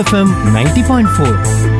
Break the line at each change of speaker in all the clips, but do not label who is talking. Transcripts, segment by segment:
FM ninety point four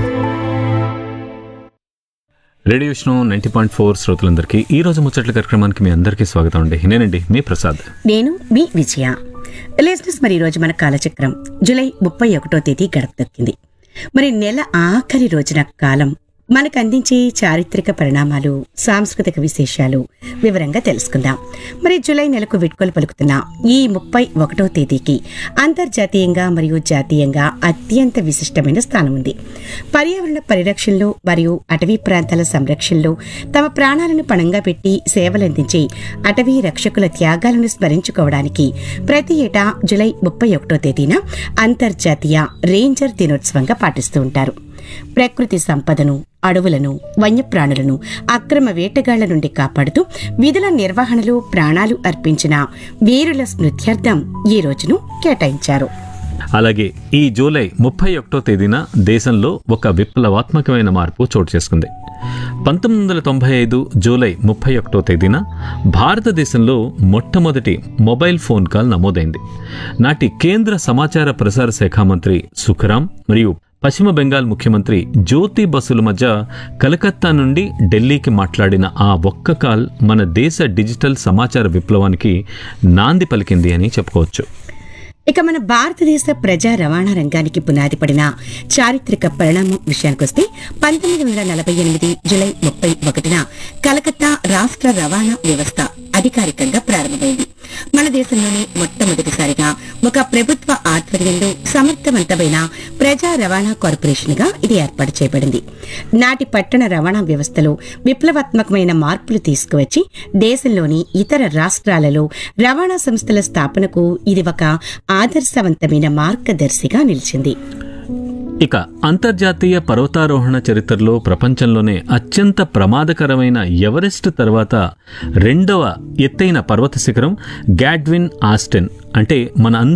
radio Vishnu ninety point four శ్రోతలందరికీ ఈ రోజు ముచ్చట్ల కార్యక్రమానికి మీ అందరికీ స్వాగతం అండి నేనండి మీ ప్రసాద్
నేను మీ విజయ లిజినెస్ మరి ఈరోజు మన కాలచక్రం జూలై ముప్పై ఒకటో తేదీ గడప దొక్కింది మరి నెల ఆఖరి రోజున కాలం మనకు అందించే చారిత్రక పరిణామాలు సాంస్కృతిక విశేషాలు వివరంగా తెలుసుకుందాం మరి జూలై నెలకు విడ్కోలు పలుకుతున్న ఈ ముప్పై ఒకటో తేదీకి అంతర్జాతీయంగా మరియు జాతీయంగా అత్యంత విశిష్టమైన స్థానం ఉంది పర్యావరణ పరిరక్షణలో మరియు అటవీ ప్రాంతాల సంరక్షణలో తమ ప్రాణాలను పణంగా పెట్టి సేవలందించే అటవీ రక్షకుల త్యాగాలను స్మరించుకోవడానికి ప్రతి ఏటా జులై ముప్పై ఒకటో తేదీన అంతర్జాతీయ రేంజర్ దినోత్సవంగా పాటిస్తూ ఉంటారు ప్రకృతి సంపదను అడవులను వన్యప్రాణులను అక్రమ వేటగాళ్ల నుండి కాపాడుతూ విధుల నిర్వహణలో ప్రాణాలు అర్పించిన వీరుల స్మృత్యర్థం ఈ రోజును కేటాయించారు
అలాగే ఈ జూలై ముప్పై ఒకటో తేదీన దేశంలో ఒక విప్లవాత్మకమైన మార్పు చోటు చేసుకుంది పంతొమ్మిది వందల తొంభై ఐదు జూలై ముప్పై ఒకటో తేదీన భారతదేశంలో మొట్టమొదటి మొబైల్ ఫోన్ కాల్ నమోదైంది నాటి కేంద్ర సమాచార ప్రసార శాఖ మంత్రి సుఖరాం మరియు పశ్చిమ బెంగాల్ ముఖ్యమంత్రి జ్యోతి బసుల మధ్య కలకత్తా నుండి ఢిల్లీకి మాట్లాడిన ఆ ఒక్క కాల్ మన దేశ డిజిటల్ సమాచార విప్లవానికి నాంది పలికింది అని చెప్పుకోవచ్చు
ఇక మన భారతదేశ ప్రజా రవాణా రంగానికి పునాది పడిన చారిత్రక పరిణామం విషయానికొస్తే పంతొమ్మిది వందల నలభై ఎనిమిది జులై ముప్పై ఒకటిన కలకత్తా రాష్ట్ర రవాణా వ్యవస్థ అధికారికంగా ప్రారంభమైంది మన దేశంలోనే మొట్టమొదటిసారిగా ఒక ప్రభుత్వ ఆధ్వర్యంలో సమర్థవంతమైన ప్రజా రవాణా కార్పొరేషన్ గా ఇది ఏర్పాటు చేయబడింది నాటి పట్టణ రవాణా వ్యవస్థలో విప్లవాత్మకమైన మార్పులు తీసుకువచ్చి దేశంలోని ఇతర రాష్ట్రాలలో రవాణా సంస్థల స్థాపనకు ఇది ఒక ఆదర్శవంతమైన మార్గదర్శిగా నిలిచింది
ఇక అంతర్జాతీయ పర్వతారోహణ చరిత్రలో ప్రపంచంలోనే అత్యంత ప్రమాదకరమైన ఎవరెస్ట్ తర్వాత రెండవ ఎత్తైన పర్వత శిఖరం గ్యాడ్విన్ ఆస్టెన్ అంటే మన